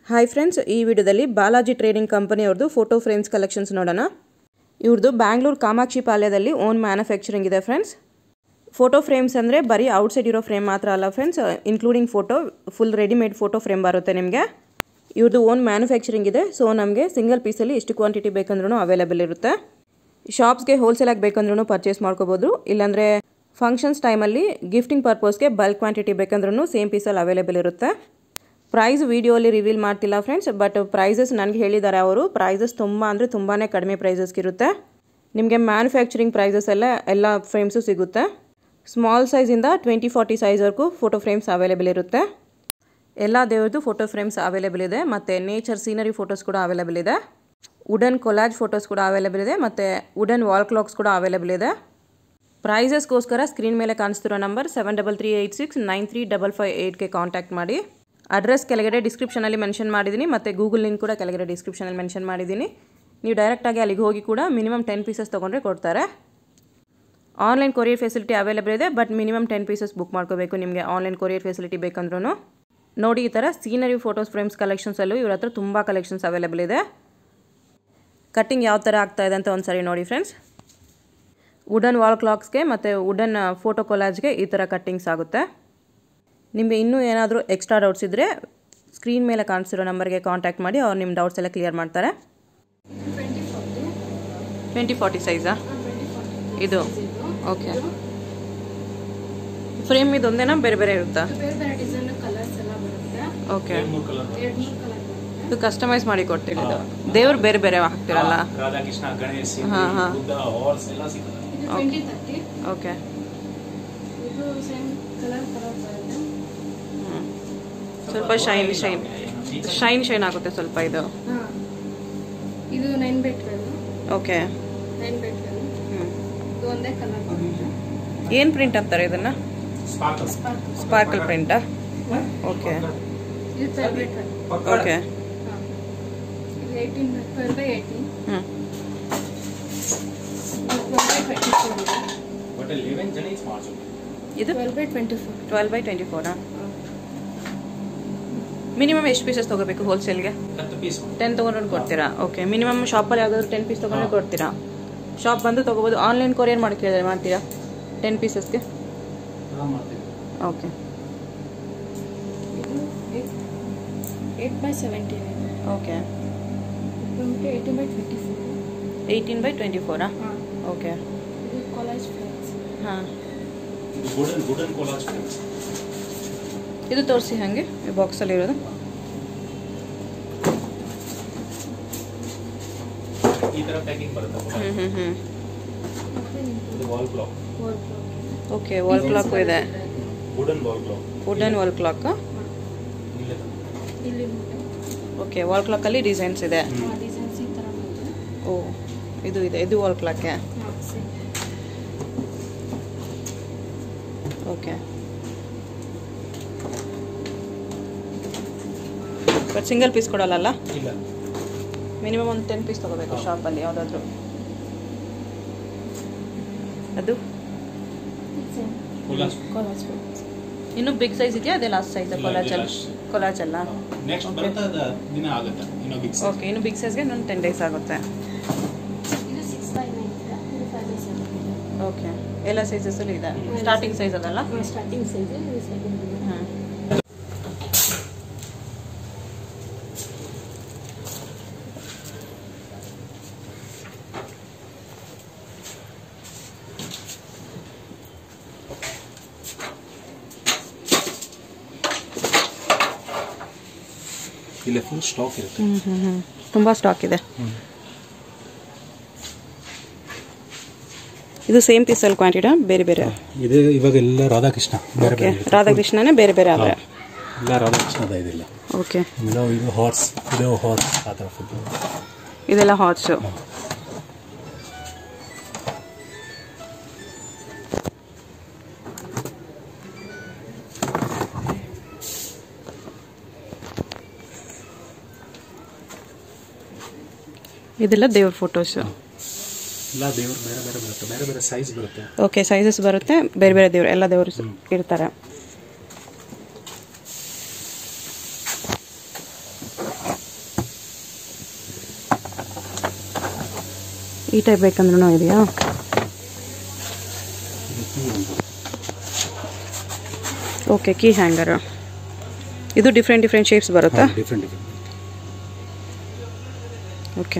Hi friends ಈ ವಿಡಿಯೋದಲ್ಲಿ Balaji trading ಕಂಪನಿಯವ್ರದ್ದು ಫೋಟೋ ಫ್ರೇಮ್ಸ್ ಕಲೆಕ್ಷನ್ಸ್ ನೋಡೋಣ ಇವ್ರದ್ದು ಬ್ಯಾಂಗ್ಳೂರು ಕಾಮಾಕ್ಷಿ ಪಾಳ್ಯದಲ್ಲಿ ಓನ್ ಮ್ಯಾನುಫ್ಯಾಕ್ಚರಿಂಗ್ ಇದೆ ಫ್ರೆಂಡ್ಸ್ ಫೋಟೋ ಫ್ರೇಮ್ಸ್ ಅಂದರೆ ಬರೀ ಔಟ್ಸೈಡ್ ಇರೋ ಫ್ರೇಮ್ ಮಾತ್ರ ಅಲ್ಲ friends including photo full readymade photo frame ಬರುತ್ತೆ ನಿಮಗೆ ಇವ್ರದ್ದು ಓನ್ ಮ್ಯಾನುಫ್ಯಾಕ್ಚರಿಂಗ್ ಇದೆ ಸೊ ನಮಗೆ ಸಿಂಗಲ್ ಪೀಸಲ್ಲಿ ಎಷ್ಟು ಕ್ವಾಂಟಿಟಿ ಬೇಕಂದ್ರೂ ಅವೈಲೇಬಲ್ ಇರುತ್ತೆ ಶಾಪ್ಸ್ಗೆ ಹೋಲ್ಸೇಲಾಗಿ ಬೇಕಂದ್ರೂ ಪರ್ಚೇಸ್ ಮಾಡ್ಕೋಬೋದು ಇಲ್ಲಾಂದರೆ ಫಂಕ್ಷನ್ಸ್ ಟೈಮಲ್ಲಿ ಗಿಫ್ಟಿಂಗ್ ಪರ್ಪಸ್ಗೆ ಬಲ್ಕ್ ಕ್ವಾಂಟಿಟಿ ಬೇಕಂದ್ರೂ ಸೇಮ್ ಪೀಸಲ್ಲಿ ಅವೈಲೇಬಲ್ ಇರುತ್ತೆ ಪ್ರೈಸ್ ವೀಡಿಯೋಲಿ ರಿವೀಲ್ ಮಾಡ್ತಿಲ್ಲ ಫ್ರೆಂಡ್ಸ್ ಬಟ್ ಪ್ರೈಸಸ್ ನನಗೆ ಹೇಳಿದ್ದಾರೆ ಅವರು ಪ್ರೈಸಸ್ ತುಂಬ ಅಂದರೆ ತುಂಬಾ ಕಡಿಮೆ ಪ್ರೈಸಸ್ಗಿರುತ್ತೆ ನಿಮಗೆ ಮ್ಯಾನುಫ್ಯಾಕ್ಚರಿಂಗ್ ಪ್ರೈಸಸ್ ಎಲ್ಲ ಎಲ್ಲ ಫ್ರೇಮ್ಸು ಸಿಗುತ್ತೆ ಸ್ಮಾಲ್ ಸೈಜಿಂದ ಟ್ವೆಂಟಿ ಫಾರ್ಟಿ ಸೈಜ್ವರೆಗೂ ಫೋಟೋ ಫ್ರೇಮ್ಸ್ ಅವೈಲೇಬಲ್ ಇರುತ್ತೆ ಎಲ್ಲ ದೇವ್ರದ್ದು ಫೋಟೋ ಫ್ರೇಮ್ಸ್ ಅವೈಲೇಬಲ್ ಇದೆ ಮತ್ತು ನೇಚರ್ ಸೀನರಿ ಫೋಟೋಸ್ ಕೂಡ ಅವೈಲೇಬಲ್ ಇದೆ ವುಡನ್ ಕೊಲಾಜ್ ಫೋಟೋಸ್ ಕೂಡ ಅವೈಲೇಬಲ್ ಇದೆ ಮತ್ತು ವುಡನ್ ವಾಲ್ ಕ್ಲಾಕ್ಸ್ ಕೂಡ ಅವೈಲೇಬಲ್ ಇದೆ ಪ್ರೈಸಸ್ಗೋಸ್ಕರ ಸ್ಕ್ರೀನ್ ಮೇಲೆ ಕಾಣಿಸ್ತಿರೋ number seven double three eight six nine three double five ಏಯ್ಟ್ಗೆ ಕಾಂಟ್ಯಾಕ್ಟ್ ಮಾಡಿ ಅಡ್ರೆಸ್ ಕೆಳಗಡೆ ಡಿಸ್ಕ್ರಿಪ್ಷನಲ್ಲಿ ಮೆನ್ಷನ್ ಮಾಡಿದ್ದೀನಿ ಮತ್ತು ಗೂಗಲ್ ಲಿಂಕ್ ಕೂಡ ಕೆಳಗಡೆ ಡಿಸ್ಕ್ರಿಪ್ಷನಲ್ಲಿ ಮೆನ್ಷನ್ ಮಾಡಿದ್ದೀನಿ ನೀವು ಡೈರೆಕ್ಟಾಗಿ ಅಲ್ಲಿಗೆ ಹೋಗಿ ಕೂಡ ಮಿನಿಮಮ್ ಟೆನ್ ಪೀಸಸ್ ತೊಗೊಂಡ್ರೆ ಕೊಡ್ತಾರೆ ಆನ್ಲೈನ್ ಕೊರಿಯರ್ ಫೆಸಿಲಿಟಿ ಅವೈಲೇಬಲ್ ಇದೆ but minimum ten pieces book ಮಾಡ್ಕೋಬೇಕು ನಿಮಗೆ ಆನ್ಲೈನ್ ಕೊರಿಯರ್ ಫೆಸಿಲಿಟಿ ಬೇಕಂದ್ರೂ ನೋಡಿ ಈ ಥರ ಸೀನರಿ ಫೋಟೋಸ್ ಫ್ರೇಮ್ಸ್ ಕಲೆಕ್ಷನ್ಸಲ್ಲೂ ಇವ್ರ ಹತ್ರ ತುಂಬ ಕಲೆಕ್ಷನ್ಸ್ ಅವೈಲೇಬಲ್ ಇದೆ ಕಟ್ಟಿಂಗ್ ಯಾವ ಥರ ಆಗ್ತಾ ಇದೆ ಅಂತ ಒಂದು ಸರಿ ನೋಡಿ ಫ್ರೆಂಡ್ಸ್ ವುಡನ್ ವಾಲ್ ಕ್ಲಾಕ್ಸ್ಗೆ ಮತ್ತು ವುಡನ್ ಫೋಟೋ ಕೊಲಾಜ್ಗೆ ಈ ಥರ ಕಟ್ಟಿಂಗ್ಸ್ ಆಗುತ್ತೆ ನಿಮಗೆ ಇನ್ನೂ ಏನಾದರೂ ಎಕ್ಸ್ಟ್ರಾ ಡೌಟ್ಸ್ ಇದ್ದರೆ ಸ್ಕ್ರೀನ್ ಮೇಲೆ ಕಾಣಿಸಿರೋ ನಂಬರ್ಗೆ ಕಾಂಟ್ಯಾಕ್ಟ್ ಮಾಡಿ ಅವ್ರು ನಿಮ್ಮ ಡೌಟ್ಸ್ ಎಲ್ಲ ಕ್ಲಿಯರ್ ಮಾಡ್ತಾರೆ ಟ್ವೆಂಟಿ ಫಾರ್ಟಿ ಸೈಜಾ ಇದು ಓಕೆ ಫ್ರೇಮ್ ಇದು ಒಂದೇನಾ ಬೇರೆ ಬೇರೆ ಇರುತ್ತಾ ಬೇರೆ ಬೇರೆ ಡಿಸೈನ್ ಕಲರ್ಸ್ ಎಲ್ಲ ಬರುತ್ತೆ ಓಕೆ ಎರಡು ಮೂರು ಕಲರ್ ಬರುತ್ತೆ ಇದು ಕಸ್ಟಮೈಸ್ ಮಾಡಿ ಕೊಡ್ತೀರಿ ಇದು ದೇವ್ರು ಬೇರೆ ಬೇರೆ ಹಾಕ್ತಿರಲ್ಲ ರಾಧಾಕೃಷ್ಣ ಗಣೇಶ್ ಹಾ, ಹಾ. ಬುದ್ಧ ಹಾರ್ಸ್ ಎಲ್ಲ ಸಿಗುತ್ತೆ ಇದು ಟ್ವೆಂಟಿ ತರ್ಟಿ ಓಕೆ ಇದು ಸೇಮ್ ಕಲರ್ ಕಲರ್ ಬರುತ್ತೆ ಸ್ವಲ್ಪ ಶೈನ್ ಶೈನ್ ಶೈನ್ ಶೈನ್ ಆಗುತ್ತೆ ಸ್ವಲ್ಪ ಇದು ಹಾ ಇದು nine by twelve okay nine by twelve ಇದು ಒಂದೇ ಕಲರ್ ಬರುತ್ತೆ ಏನು ಪ್ರಿಂಟ್ ಅಂತಾರೆ ಇದನ್ನ ಸ್ಪಾರ್ಕಲ್ ಸ್ಪಾರ್ಕಲ್ ಪ್ರಿಂಟಾ ಓಕೆ ಇದು ಟ್ವೆಲ್ ಬೈ ಟ್ವೆಲ್ ಓಕೆ ಹಾ ಇದು ಏಯ್ಟೀನ್ ಟ್ವೆಲ್ ಬೈ ಏಯ್ಟೀನ್ ಹ್ಞೂ ಟ್ವೆಲ್ ಬೈ ಟ್ವೆಂಟಿ ಫೋರ್ ಇದೆ ಬಟ್ ಲೆವೆನ್ ಜನ ಇಸ್ ಮಾಡ್ಸೋದು ಇದು twelve by twenty four twelve by twenty ಫೋರಾ ಮಿನಿಮಮ್ ಎಷ್ಟು ಪೀಸಸ್ ತೊಗೋಬೇಕು ಹೋಲ್ಸೇಲ್ಗೆ ಹತ್ತು ಪೀಸ್ ಟೆನ್ ತೊಗೊಂಡು ಕೊಡ್ತೀರಾ ಓಕೆ ಮಿನಿಮಮ್ ಶಾಪಲ್ಲಿ ಯಾವುದಾದ್ರು ಟೆನ್ ಪೀಸ್ ತೊಗೊಂಡು ಕೊಡ್ತೀರಾ ಶಾಪ್ ಬಂದು ತೊಗೋಬೋದು ಆನ್ಲೈನ್ ಕೊರಿಯರ್ ಮಾಡಿ ಕೇಳಿದ್ರೆ ಮಾಡ್ತೀರಾ ಟೆನ್ ಪೀಸಸ್ಗೆ ಮಾಡ್ತೀವಿ ಓಕೆ ಇದು ಏಟ್ ಬೈ ಸೆವೆಂಟೀನ್ ಇದೆ ಓಕೆ ಬಂದ್ಬಿಟ್ಟು eighteen by twenty four eighteen by twenty ಫೋರಾ ಹಾಂ ಓಕೆ ಇದು ಕಾಲೇಜ್ ಫ್ರೆಂಡ್ಸ್ ಹಾಂ ಇದು ವುಡನ್ ವುಡನ್ ಕೋಲಾಜ್ ಫ್ರೇಮ್ಸ್ ಇದು ತೋರಿಸಿ ಹಾಗೆ ಈ ಬಾಕ್ಸಲ್ಲಿ ಇರೋದು ಈ ತರ ಪ್ಯಾಕಿಂಗ್ ಬರುತ್ತೆ ಹ್ಞೂ ಹ್ಞೂ ಹ್ಞೂ ಮತ್ತು ಇದು wall clock for floor okay wall clock ಇದೆ wooden wall clock wooden wall clock ಇಲ್ಲೇ ಇಲ್ಲಿ ಓಕೆ ವಾಲ್ ಕ್ಲಾಕಲ್ಲಿ ಡಿಸೈನ್ಸ್ ಇದೆ ಡಿಸೈನ್ಸ್ ಈ ಥರ ಬಂತು ಓ ಇದು ಇದೆ ಇದು ವಾಲ್ ಕ್ಲಾಕೆ ಹಾಂ same okay but single piece ಕೊಡಲ್ಲ ಇಲ್ಲ ಮಿನಿಮಮ್ ಒಂದು ಟೆನ್ ಪೀಸ್ ತೊಗೋಬೇಕು ಶಾಪಲ್ಲಿ ಯಾವುದಾದ್ರೂ ಅದು ಸೇಮ್ ಕೋಲಾಜ್ ಕಾಲೇಜ್ ಫ್ರೆಂಡ್ಸ್ ಇನ್ನು ಬಿಗ್ ಸೈಜ್ ಇದೆಯಾ ಅದೇ ಲಾಸ್ಟ್ ಸೈಜ್ ಇಲ್ಲ, ಕೊಲಾಚಲ್ ಇದೆ last. ಕೊಲಾಚಲ್ಲ next Okay. ಬರುತ್ತೆ ಅದ ದಿನ ಆಗುತ್ತೆ ಇನ್ನೂ ಬಿಗ್ ಓಕೆ ಇನ್ನು ಬಿಗ್ ಸೈಜ್ಗೆ ಇನ್ನೊಂದು ಟೆನ್ ಡೇಸ್ ಆಗುತ್ತೆ ಇದು ಸಿಕ್ಸ್ ಬೈ ನೈನ್ ಇದೆ ಇದು ಫೈವ್ ಬೈ ಸೆವೆನ್ ಇದೆ ಓಕೆ ಎಲ್ಲ ಸೈಜಸಲ್ಲಿ ಇದೆ ಸ್ಟಾರ್ಟಿಂಗ್ ಸೈಜ್ ಅದಲ್ಲ ಸ್ಟಾರ್ಟಿಂಗ್ ಸೈಜ್ ಇದು ಸೆಕೆಂಡ್ ಇದೆ ಹಾಂ ಇಲ್ಲ ಫುಲ್ ಸ್ಟಾಕ್ ಇರುತ್ತೆ ಹ್ಞೂ ಹ್ಞೂ ಹ್ಞೂ ತುಂಬ ಸ್ಟಾಕ್ ಇದೆ ಇದು ಸೇಮ್ ಪೀಸಲ್ಲಿ ಕ್ವಾಂಟಿಟಾ ಬೇರೆ ಬೇರೆ ಇದು ಇವಾಗ ಎಲ್ಲ ರಾಧಾಕೃಷ್ಣ ಬೇರೆ ಓಕೆ ಬೇರೆ ಇರುತ್ತೆ. ರಾಧಾಕೃಷ್ಣನೇ ಬೇರೆ ಬೇರೆ ಆದರೆ ಎಲ್ಲ ರಾಧಾಕೃಷ್ಣದ ಇದಿಲ್ಲ ಓಕೆ ಇದು ಇದು ಹಾರ್ಸ್ ಇದು ಹಾರ್ಸ್ ಆ ಥರ ಫುಡ್ ಇದೆಲ್ಲ ಹಾಟ್ಸು ಇದೆಲ್ಲ ದೇವ್ರ ಫೋಟೋಸು ಎಲ್ಲ ದೇವರು ಬೇರೆ ಬೇರೆ ಬರುತ್ತೆ ಬೇರೆ ಬೇರೆ ಸೈಜ್ ಬರುತ್ತೆ ಓಕೆ ಸೈಜಸ್ ಬರುತ್ತೆ ಬೇರೆ ಬೇರೆ ದೇವ್ರು ಎಲ್ಲ ದೇವರು ಇರ್ತಾರೆ ಈ ಟೈಪ್ ಬೇಕಂದ್ರೂ ಇದೆಯಾ ಓಕೆ ಕೀ ಹ್ಯಾಂಗರ್ ಇದು ಡಿಫ್ರೆಂಟ್ ಡಿಫ್ರೆಂಟ್ ಶೇಪ್ಸ್ ಬರುತ್ತಾ ಡಿಫ್ರೆಂಟ್ ಡಿಫ್ರೆಂಟ್ ಓಕೆ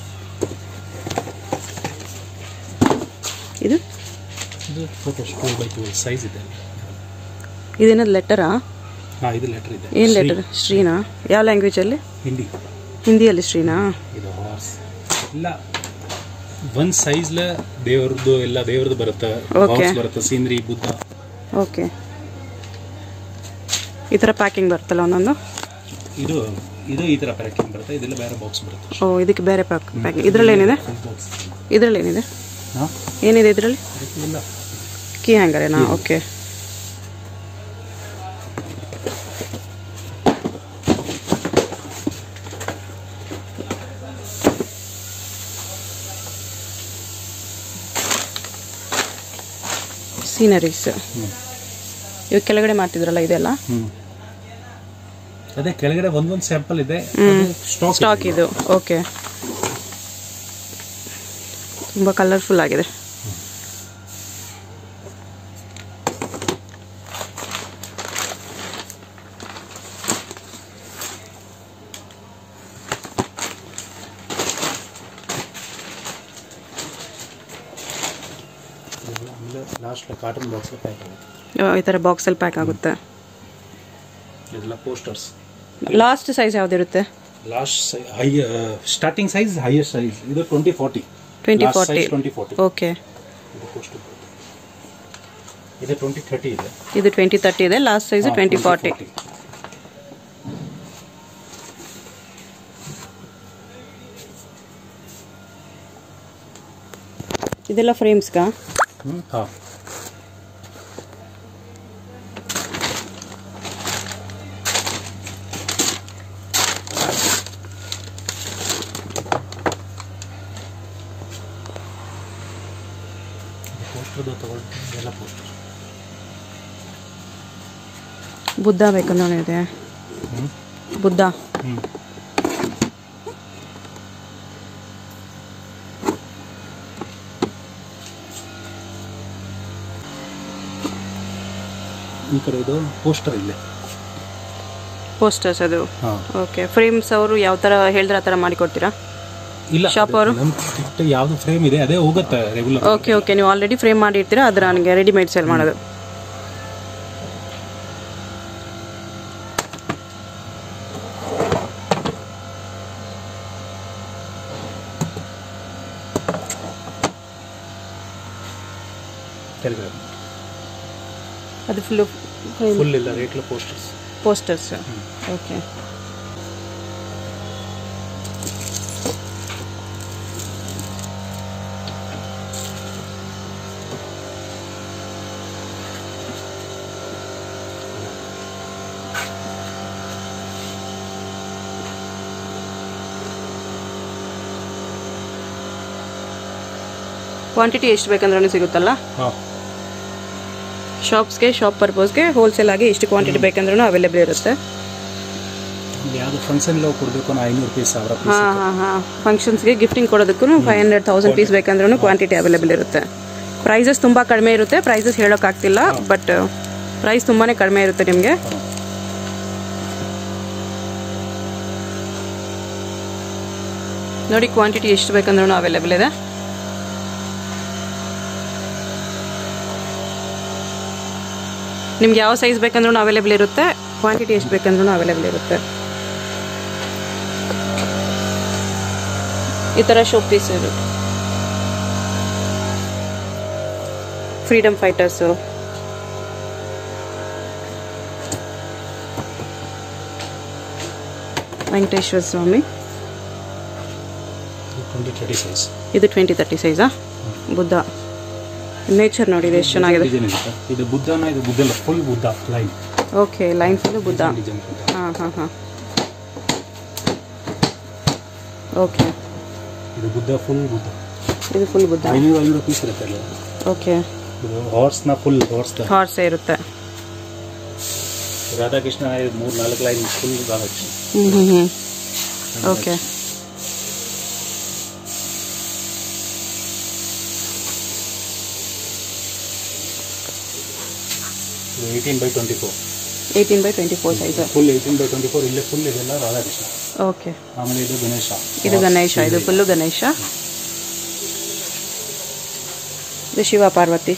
ಇದು ಇದು photo two by two size ಇದೆ ಇದೇನದು ಲೆಟರಾ ಹಾಂ ಇದು ಲೆಟರ್ ಇದೆ ಏನು ಶ್ರೀ. ಲೆಟರ್ ಶ್ರೀನಾ ಯಾವ ಲ್ಯಾಂಗ್ವೇಜಲ್ಲಿ ಹಿಂದಿ ಹಿಂದಿಯಲ್ಲಿ ಶ್ರೀನಾ ಇದು ಹಾರ್ಸ್ ಇಲ್ಲ ಒಂದ್ ಸೈಜ್ಲ ದೇವ್ರದ್ದು ಎಲ್ಲ ದೇವ್ರದ್ದು ಬರುತ್ತೆ Okay. ಬಾಕ್ಸ್ ಬರುತ್ತೆ ಸೀನರಿ ಬುದ್ಧ ಓಕೆ ಈ ಥರ ಪ್ಯಾಕಿಂಗ್ ಬರುತ್ತಲ್ಲ ಒಂದೊಂದು ಇದು ಇದು ಈ ಥರ ಪ್ಯಾಕಿಂಗ್ ಬರುತ್ತೆ ಇದೆಲ್ಲ ಬೇರೆ ಬಾಕ್ಸ್ ಬರುತ್ತೆ ಓ ಇದಕ್ಕೆ ಬೇರೆ ಪ್ಯಾಕ್ ಪ್ಯಾಕಿಂಗ್ ಇದರಲ್ಲಿ ಏನಿದೆ ಫುಲ್ ಬಾಕ್ಸ್ ಇದರಲ್ಲಿ ಏನಿದೆ ಹಾಂ ಏನಿದೆ ಇದರಲ್ಲಿ ಇಲ್ಲ ಕೀ ಹ್ಯಾಂಗರೇನಾ ಓಕೆ ಸೀನರೀಸ್ ಇವು ಕೆಳಗಡೆ ಮಾಡ್ತಿದ್ರಲ್ಲ ಇದೆಲ್ಲ ಹ್ಮ್ ಅದೇ ಕೆಳಗಡೆ ಒಂದೊಂದು ಸ್ಯಾಂಪಲ್ ಇದೆ ಸ್ಟಾಕ್ ಸ್ಟಾಕ್ ಇದು ಓಕೆ ತುಂಬ ಕಲರ್ಫುಲ್ ಆಗಿದೆ ಆಮೇಲೆ ಲಾಸ್ಟ್ ಕಾರ್ಟೂನ್ ಬಾಕ್ಸ್ ಪ್ಯಾಕ್ ಆಗುತ್ತೆ ಈ ಥರ ಬಾಕ್ಸಲ್ಲಿ ಪ್ಯಾಕ್ ಆಗುತ್ತೆ ಇದೆಲ್ಲ ಪೋಸ್ಟರ್ಸ್ ಲಾಸ್ಟ್ ಸೈಜ್ ಯಾವ್ದಿರುತ್ತೆ last high starting size highest size ಇದು twenty forty twenty forty twenty forty okay ಇದು ಪೋಸ್ಟರ್ ಇದು ಟ್ವೆಂಟಿ ಥರ್ಟಿ ಇದೆ ಇದು ಟ್ವೆಂಟಿ ತರ್ಟಿ ಇದೆ ಲಾಸ್ಟ್ ಸೈಜ್ ಹಾ, ಟ್ವೆಂಟಿ ಫಾರ್ಟಿ 40. ಇದೆಲ್ಲ ಫ್ರೇಮ್ಸ್ಗಾ ಹ್ಮ್ ಹಾಂ ಪೋಸ್ಟರ್ದು ತಗೊಳ್ತೀನಿ ಎಲ್ಲ ಪೋಸ್ಟರ್ ಬುದ್ಧ ಬೇಕಂದ್ರೆ ಇದೆ ಹ್ಮ್ ಬುದ್ಧ ಹ್ಮ್ ಈ ಕಡೆ ಇದು ಪೋಸ್ಟರ್ ಇದೆ ಪೋಸ್ಟರ್ಸ್ ಅದು ಹಾಂ ಓಕೆ ಫ್ರೇಮ್ಸ್ ಅವರು ಯಾವ ಥರ ಹೇಳಿದ್ರೆ ಆ ಥರ ಮಾಡಿಕೊಡ್ತೀರಾ ಇಲ್ಲ Shop ಅವ್ರು? ನಮ್ಮ ಯಾವುದು ಫ್ರೇಮ್ ಇದೆ ಅದೇ ಹೋಗುತ್ತೆ ರೆಗ್ಯುಲರ್ ಓಕೆ ಓಕೆ ನೀವು ಆಲ್ರೆಡಿ ಫ್ರೇಮ್ ಮಾಡಿರ್ತೀರಾ ಅದು ನನಗೆ ರೆಡಿಮೇಡ್ ಸೇಲ್ ಮಾಡೋದು ಕೆಳಗಡೆ ಅದು ಫುಲ್ಲು ಫುಲ್ ಇಲ್ಲ ರೇಟ್ಲ ಪೋಸ್ಟರ್ಸ್ ಪೋಸ್ಟರ್ಸ್ ಓಕೆ ಕ್ವಾಂಟಿಟಿ ಎಷ್ಟು ಬೇಕಂದ್ರೂ ಸಿಗುತ್ತಲ್ಲ ಹಾಂ ಶಾಪ್ಸ್ಗೆ ಶಾಪ್ ಪರ್ಪಸ್ಗೆ ಹೋಲ್ಸೇಲ್ ಆಗಿ ಎಷ್ಟು ಕ್ವಾಂಟಿಟಿ ಬೇಕಂದ್ರೂ ಅವೈಲೇಬಲ್ ಇರುತ್ತೆ ಯಾವುದು ಫಂಕ್ಷನ್ ಲೋ ಕೊಡಬೇಕು ನಾ ಐನೂರು ಪೀಸ್ ಸಾವಿರ ಪೀಸ್ ಹಾಂ ಹಾಂ ಹಾಂ ಫಂಕ್ಷನ್ಸ್ಗೆ ಗಿಫ್ಟಿಂಗ್ ಕೊಡೋದಕ್ಕೂ ಫೈವ್ ಹಂಡ್ರೆಡ್ ತೌಸಂಡ್ ಪೀಸ್ ಬೇಕಂದ್ರೂ ಕ್ವಾಂಟಿಟಿ ಅವೈಲೇಬಲ್ ಇರುತ್ತೆ ಪ್ರೈಸಸ್ ತುಂಬ ಕಡಿಮೆ ಇರುತ್ತೆ ಪ್ರೈಸಸ್ ಹೇಳೋಕ್ಕಾಗ್ತಿಲ್ಲ ಬಟ್ ಪ್ರೈಸ್ ತುಂಬಾ ಕಡಿಮೆ ಇರುತ್ತೆ ನಿಮಗೆ ನೋಡಿ ಕ್ವಾಂಟಿಟಿ ಎಷ್ಟು ಬೇಕಂದ್ರೂ ಅವೈಲೇಬಲ್ ಇದೆ ನಿಮ್ಗೆ ಯಾವ ಸೈಜ್ ಬೇಕಂದ್ರೂ ಅವೈಲೇಬಲ್ ಇರುತ್ತೆ ಕ್ವಾಂಟಿಟಿ ಎಷ್ಟು ಬೇಕಂದ್ರೂ ಅವೈಲೇಬಲ್ ಇರುತ್ತೆ ಈ ಥರ ಶೋ ಪೀಸ್ ಇರುತ್ತೆ freedom fighters Venkateshwara Swamy twenty thirty size ಇದು ಟ್ವೆಂಟಿ ತರ್ಟಿ ಸೈಜಾ ಬುದ್ಧ ನೇಚರ್ ನೋಡಿ ಇದು ಎಷ್ಟು ಚೆನ್ನಾಗಿದೆ ಡಿಸೈನ್ ಇರುತ್ತೆ ಇದು ಬುದ್ಧನ ಇದು ಬುದ್ಧ ಇಲ್ಲ full Buddha line okay line full Buddha design Buddha ಹಾಂ ಹಾಂ ಹಾಂ ಓಕೆ ಇದು ಬುದ್ಧ ಫುಲ್ ಬುದ್ಧ ಇದು ಫುಲ್ ಬುದ್ಧ ಐನೂರು ಐನೂರು ಪೀಸ್ ಇರುತ್ತೆ ಅಲ್ಲ ಓಕೆ ಇದು ಹಾರ್ಸ್ನ ಫುಲ್ ಹಾರ್ಸ್ ಹಾರ್ಸೇ ಇರುತ್ತೆ ರಾಧಾಕೃಷ್ಣ ಇದು ಮೂರು ನಾಲ್ಕು ಲೈನ್ ಫುಲ್ ರಾಧಾಕೃಷ್ಣ ಹ್ಞೂ ಹ್ಞೂ ಹ್ಞೂ ಓಕೆ ಇದು eighteen by twenty four eighteen by twenty four size full eighteen by twenty four ಇಲ್ಲೇ ಫುಲ್ ಇದೆಲ್ಲ ರಾಧಾಕೃಷ್ಣ ಓಕೆ ಆಮೇಲೆ ಇದು ಗಣೇಶ ಇದು ಗಣೇಶ ಇದು ಫುಲ್ಲು ಗಣೇಶ ಇದು ಶಿವ ಪಾರ್ವತಿ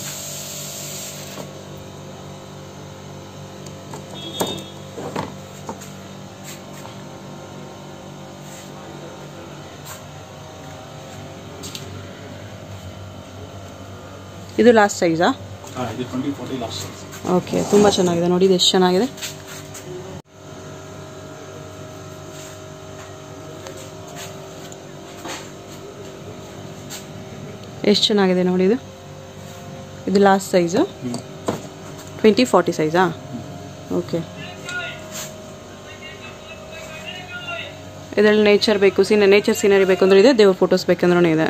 ಇದು ಲಾಸ್ಟ್ ಸೈಜಾ ಹಾಂ ಇದು twenty forty last size okay ತುಂಬ ಚೆನ್ನಾಗಿದೆ ನೋಡಿ ಇದು ಎಷ್ಟು ಚೆನ್ನಾಗಿದೆ ಎಷ್ಟು ಚೆನ್ನಾಗಿದೆ ನೋಡಿ ಇದು ಇದು ಲಾಸ್ಟ್ ಸೈಜು ಟ್ವೆಂಟಿ ಫಾರ್ಟಿ ಸೈಜಾ ಓಕೆ ಇದರಲ್ಲಿ ನೇಚರ್ ಬೇಕು ಸೀನ ನೇಚರ್ ಸೀನರಿ ಬೇಕು ಅಂದ್ರೆ ಇದೆ ದೇವ್ರ ಫೋಟೋಸ್ ಬೇಕಂದ್ರೂ ಇದೆ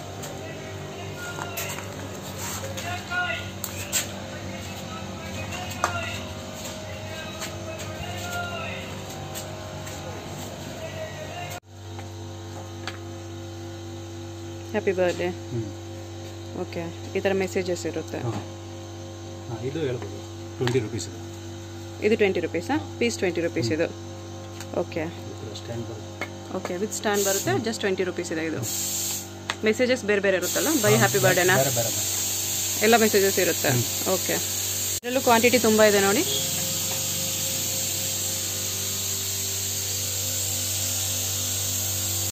ಹ್ಯಾಪಿ ಬರ್ಡೇ ಹ್ಞೂ ಓಕೆ ಈ ಥರ ಮೆಸೇಜಸ್ ಇರುತ್ತೆ ಹಾಂ ಹಾಂ ಇದು ಹೇಳ್ಬೋದು ಟ್ವೆಂಟಿ ರುಪೀಸ್ ಇದೆ ಇದು ಟ್ವೆಂಟಿ ರುಪೀಸಾ ಪೀಸ್ ಟ್ವೆಂಟಿ ರುಪೀಸ್ ಇದು ಓಕೆ ಸ್ಟ್ಯಾಂಡ್ ಬರುತ್ತೆ ಓಕೆ ವಿತ್ ಸ್ಟ್ಯಾಂಡ್ ಬರುತ್ತೆ ಜಸ್ಟ್ ಟ್ವೆಂಟಿ ರುಪೀಸ್ ಇದೆ ಇದು ಮೆಸೇಜಸ್ ಬೇರೆ ಬೇರೆ ಇರುತ್ತಲ್ಲ ಬೈ ಹ್ಯಾಪಿ ಬರ್ಡೇನಾ ಬೇರೆ ಬೇರೆ ಬೇರೆ ಎಲ್ಲ ಮೆಸೇಜಸ್ ಇರುತ್ತೆ ಓಕೆ ಇದರಲ್ಲೂ ಕ್ವಾಂಟಿಟಿ ತುಂಬ ಇದೆ ನೋಡಿ